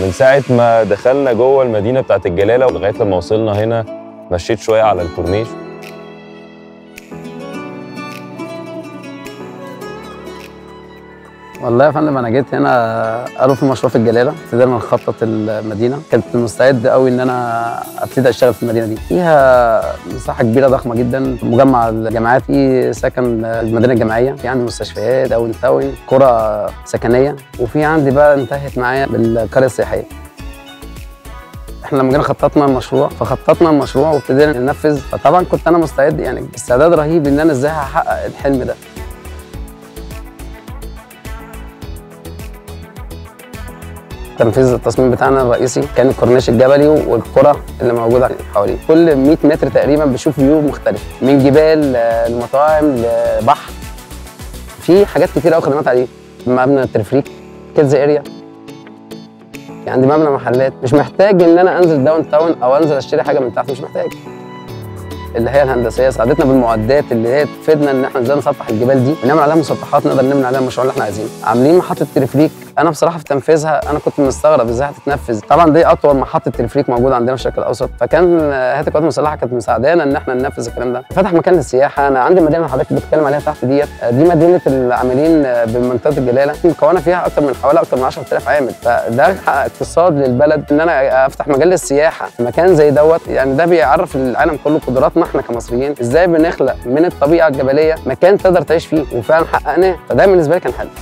من ساعة ما دخلنا جوه المدينة بتاعت الجلالة لغاية لما وصلنا هنا مشيت شوية على الكورنيش والله يا فندم انا جيت هنا قالوا في مشروع في الجلاله ابتدينا نخطط المدينه كنت مستعد قوي ان انا ابتدي اشتغل في المدينه دي فيها مساحه كبيره ضخمه جدا مجمع الجامعات في سكن المدينه الجامعيه في عندي مستشفيات او تاون قرى سكنيه وفي عندي بقى انتهت معايا بالقريه السياحيه احنا لما جينا خططنا المشروع فخططنا المشروع وابتدينا ننفذ فطبعا كنت انا مستعد يعني استعداد رهيب ان انا ازاي هحقق الحلم ده تنفيذ التصميم بتاعنا الرئيسي كان الكورنيش الجبلي والقرى اللي موجوده حواليه كل 100 متر تقريبا بشوف فيو مختلف من جبال آه، لمطاعم لبحر في حاجات كتير قوي خدمات عليه مبنى الترفريك كيدز اريا عندي مبنى محلات مش محتاج ان انا انزل داون تاون او انزل اشتري حاجه من تحت مش محتاج اللي هي الهندسيه ساعدتنا بالمعدات اللي هي تفيدنا ان احنا ازاي نسطح الجبال دي ونعمل عليها مسطحات نقدر نبني عليها المشروع اللي احنا عايزينه عاملين محطه تلفريك انا بصراحه في تنفيذها انا كنت مستغرب ازاي هتتنفذ طبعا دي اطول محطه تلفريك موجوده عندنا في الشرق الاوسط فكان آه، هيئه القوات المسلحه كانت مساعدانا ان احنا ننفذ الكلام ده فتح مكان للسياحه انا عندي مدينه حضرتك بتتكلم عليها تحت ديت آه، دي مدينه العاملين آه، بمنطقه الجلاله مكونه فيها اكثر من حوالي اكثر من 10000 عامل فده حقق اقتصاد للبلد ان انا افتح مجال للسياحه في مكان زي دوت يعني ده بيعرف العالم كله قدراتنا احنا كمصريين ازاي بنخلق من الطبيعه الجبليه مكان تقدر تعيش فيه وفعلا حققناه فده بالنسبه لي كان حلم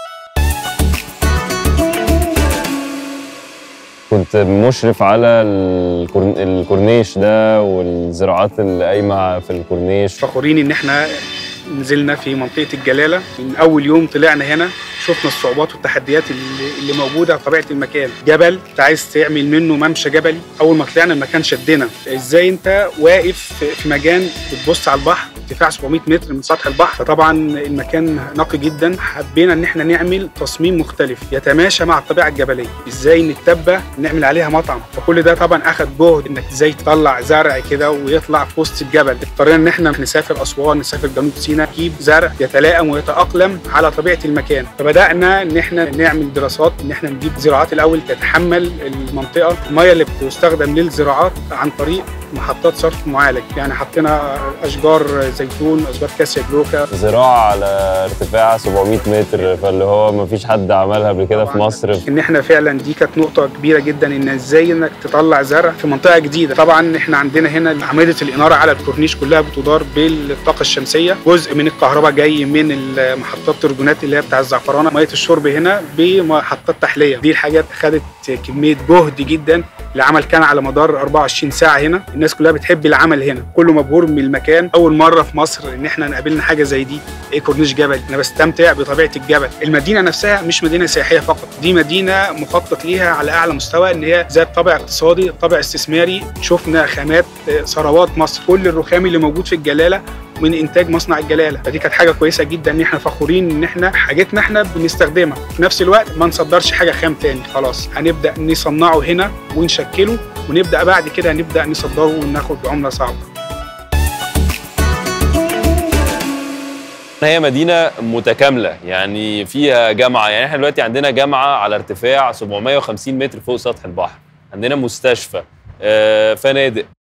كنت مشرف على الكورن- الكورنيش ده والزراعات اللي قايمة في الكورنيش فخورين ان احنا نزلنا في منطقه الجلاله من اول يوم طلعنا هنا شفنا الصعوبات والتحديات اللي, اللي موجوده في طبيعه المكان جبل انت عايز تعمل منه ممشى جبلي اول ما طلعنا المكان شدنا ازاي انت واقف في- في مكان بتبص على البحر ارتفاع 700 متر من سطح البحر فطبعا المكان نقي جدا حبينا ان احنا نعمل تصميم مختلف يتماشى مع الطبيعه الجبليه ازاي نتبع نعمل عليها مطعم فكل ده طبعا اخد جهد انك ازاي تطلع زرع كده ويطلع في وسط الجبل اضطرينا ان احنا نسافر اسوان نسافر جنوب سيناء نجيب زرع يتلائم ويتاقلم على طبيعه المكان فبدانا ان احنا نعمل دراسات ان احنا نجيب زراعات الاول تتحمل المنطقه الميه اللي بتستخدم للزراعات عن طريق محطات صرف معالج يعني حطينا اشجار زيتون اشجار كاسيا جلوكا زراعة على ارتفاع 700 متر فاللي هو مفيش حد عملها قبل كده في طبعاً. مصر ان احنا فعلا دي كانت نقطه كبيره جدا ان ازاي انك تطلع زرع في منطقه جديده طبعا احنا عندنا هنا عماده الاناره على الكورنيش كلها بتدار بالطاقه الشمسيه جزء من الكهرباء جاي من محطات ترجونات اللي هي بتاع الزعفرانه ميه الشرب هنا بمحطات تحليه دي الحاجات خدت كميه جهد جدا العمل كان على مدار 24 ساعه هنا الناس كلها بتحب العمل هنا كله مبهور من المكان اول مره في مصر ان احنا نقابلنا حاجه زي دي ايه كورنيش جبل انا بستمتع بطبيعه الجبل المدينه نفسها مش مدينه سياحيه فقط دي مدينه مخطط ليها على اعلى مستوى ان هي ذات طابع اقتصادي طابع استثماري شفنا خامات آه، ثروات مصر كل الرخام اللي موجود في الجلاله من انتاج مصنع الجلاله فدي كانت حاجه كويسه جدا ان احنا فخورين ان احنا حاجتنا احنا بنستخدمها في نفس الوقت ما نصدرش حاجه خام تاني خلاص هنبدا نصنعه هنا ونشكله ونبدا بعد كده نبدا نصدره وناخد عمله صعبه هي مدينة متكاملة يعني فيها جامعة يعني احنا دلوقتي عندنا جامعة على ارتفاع 750 متر فوق سطح البحر عندنا مستشفى آه، فنادق